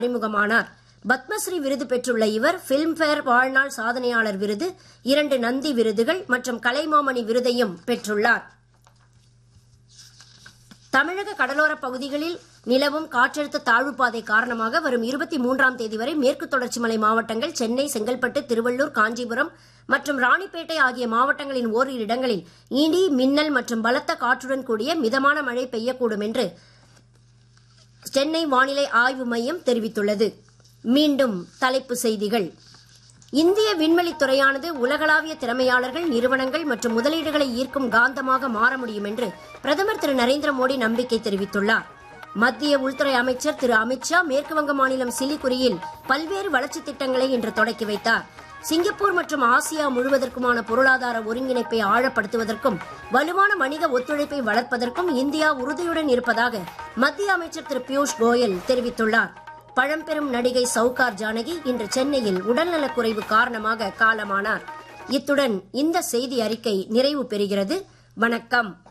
அறிமுகமானார் பத்மஸ்ரீ விருது பெற்றுள்ள இவர் பிலிம்பேர் வாழ்நாள் சாதனையாளர் விருது இரண்டு நந்தி விருதுகள் மற்றும் கலைமாமணி விருதையும் பெற்றுள்ளார் தமிழக கடலோரப் பகுதிகளில் நிலவும் காற்றழுத்த தாழ்வு பாதை காரணமாக வரும் இருபத்தி மூன்றாம் தேதி வரை மேற்கு தொடர்ச்சி மலை மாவட்டங்கள் சென்னை செங்கல்பட்டு திருவள்ளூர் காஞ்சிபுரம் மற்றும் ராணிப்பேட்டை ஆகிய மாவட்டங்களின் ஓரிரு இடங்களில் இடி மின்னல் மற்றும் பலத்த காற்றுடன் கூடிய மிதமான மழை பெய்யக்கூடும் என்று சென்னை வானிலை ஆய்வு மையம் தெரிவித்துள்ளது மீண்டும் தலைப்புச் செய்திகள் இந்திய விண்வெளித் துறையானது உலகளாவிய திறமையாளர்கள் நிறுவனங்கள் மற்றும் முதலீடுகளை ஈர்க்கும் காந்தமாக மாற முடியும் என்று பிரதமர் திரு நரேந்திர மோடி நம்பிக்கை தெரிவித்துள்ளார் மத்திய உள்துறை அமைச்சர் திரு அமித்ஷா மேற்குவங்க மாநிலம் சிலிகுரியில் பல்வேறு வளர்ச்சித் திட்டங்களை இன்று தொடக்கி வைத்தார் சிங்கப்பூர் மற்றும் ஆசியா முழுவதற்குமான பொருளாதார ஒருங்கிணைப்பை ஆழப்படுத்துவதற்கும் வலுவான வணிக ஒத்துழைப்பை வளர்ப்பதற்கும் இந்தியா உறுதியுடன் இருப்பதாக மத்திய அமைச்சர் திரு பியூஷ் கோயல் தெரிவித்துள்ளார் பழம்பெரும் நடிகை சவுகார் ஜானகி இன்று சென்னையில் உடல்நலக்குறைவு காரணமாக காலமானார் இத்துடன் இந்த செய்தி அறிக்கை நிறைவு பெறுகிறது வணக்கம்